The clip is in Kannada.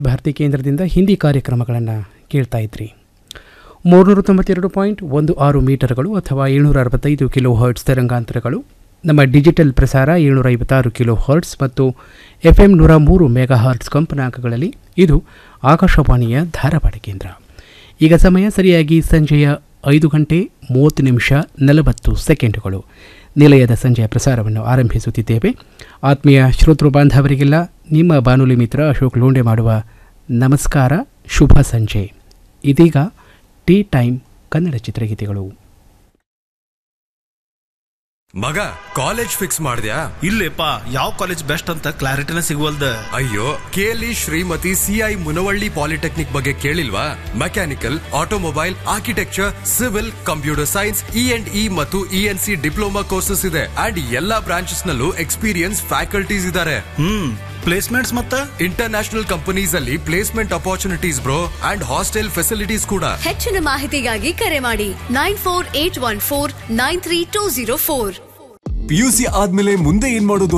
ಭಾರತಿ ಕೇಂದ್ರದಿಂದ ಹಿಂದಿ ಕಾರ್ಯಕ್ರಮಗಳನ್ನು ಕೇಳ್ತಾ ಇದ್ರಿ ಮೂರುನೂರ ತೊಂಬತ್ತೆರಡು ಪಾಯಿಂಟ್ ಒಂದು ಆರು ಮೀಟರ್ಗಳು ಅಥವಾ ಏಳ್ನೂರ ಅರವತ್ತೈದು ಕಿಲೋ ಹರ್ಟ್ಸ್ ತರಂಗಾಂತರಗಳು ನಮ್ಮ ಡಿಜಿಟಲ್ ಪ್ರಸಾರ ಏಳ್ನೂರ ಐವತ್ತಾರು ಕಿಲೋ ಹರ್ಟ್ಸ್ ಮತ್ತು ಎಫ್ ಎಂ ನೂರ ಮೂರು ಮೆಗಾ ಹರ್ಟ್ಸ್ ಕಂಪನಾಂಕಗಳಲ್ಲಿ ಇದು ಆಕಾಶವಾಣಿಯ ಧಾರವಾಡ ಕೇಂದ್ರ ಈಗ ಸಮಯ ಸರಿಯಾಗಿ ಸಂಜೆಯ ಐದು ಗಂಟೆ ಮೂವತ್ತು ನಿಮಿಷ ನಲವತ್ತು ಸೆಕೆಂಡುಗಳು ನಿಲಯದ ಸಂಜೆಯ ಪ್ರಸಾರವನ್ನು ಆರಂಭಿಸುತ್ತಿದ್ದೇವೆ ಆತ್ಮೀಯ ಶ್ರೋತೃ ಬಾಂಧವರಿಗೆಲ್ಲ ನಿಮ್ಮ ಬಾನುಲಿ ಮಿತ್ರ ಅಶೋಕ್ ಲೋಂಡೆ ಮಾಡುವ ನಮಸ್ಕಾರ ಶುಭ ಸಂಜೆ ಇದೀಗ ಟೀ ಟೈಮ್ ಕನ್ನಡ ಚಿತ್ರಗೀತೆಗಳು ಮಗ ಕಾಲೇಜ್ ಫಿಕ್ಸ್ ಮಾಡ್ದ್ಯಾ ಇಲ್ಲೇಪ ಯಾವ ಕಾಲೇಜ್ ಬೆಸ್ಟ್ ಅಂತ ಕ್ಲಾರಿಟಿನ ಸಿಗುವಲ್ದ ಅಯ್ಯೋ ಕೇಲಿ ಶ್ರೀಮತಿ ಸಿಐ ಮುನವಳ್ಳಿ ಪಾಲಿಟೆಕ್ನಿಕ್ ಬಗ್ಗೆ ಕೇಳಿಲ್ವಾ mechanical automobile architecture civil computer science E and E ಮತ್ತು E and C diploma courses ಇದೆ ಅಂಡ್ ಎಲ್ಲಾ ಬ್ರಾಂಚಸ್ ನಲ್ಲೂ ಎಕ್ಸ್ಪೀರಿಯನ್ಸ್ ಫ್ಯಾಕಲ್ಟೀಸ್ ಇದ್ದಾರೆ ಹ್ಮ್ ಪ್ಲೇಸ್ಮೆಂಟ್ಸ್ ಮತ್ತ ಇಂಟರ್ ನ್ಯಾಷನಲ್ ಕಂಪನೀಸ್ ಅಲ್ಲಿ placement opportunities bro and hostel facilities ಕೂಡ ಹೆಚ್ಚಿನ ಮಾಹಿತಿಗಾಗಿ ಕರೆ ಮಾಡಿ nine four eight one four nine three two zero four PUC ಆದ್ಮೇಲೆ ಮುಂದೆ ಏನ್ ಮಾಡೋದು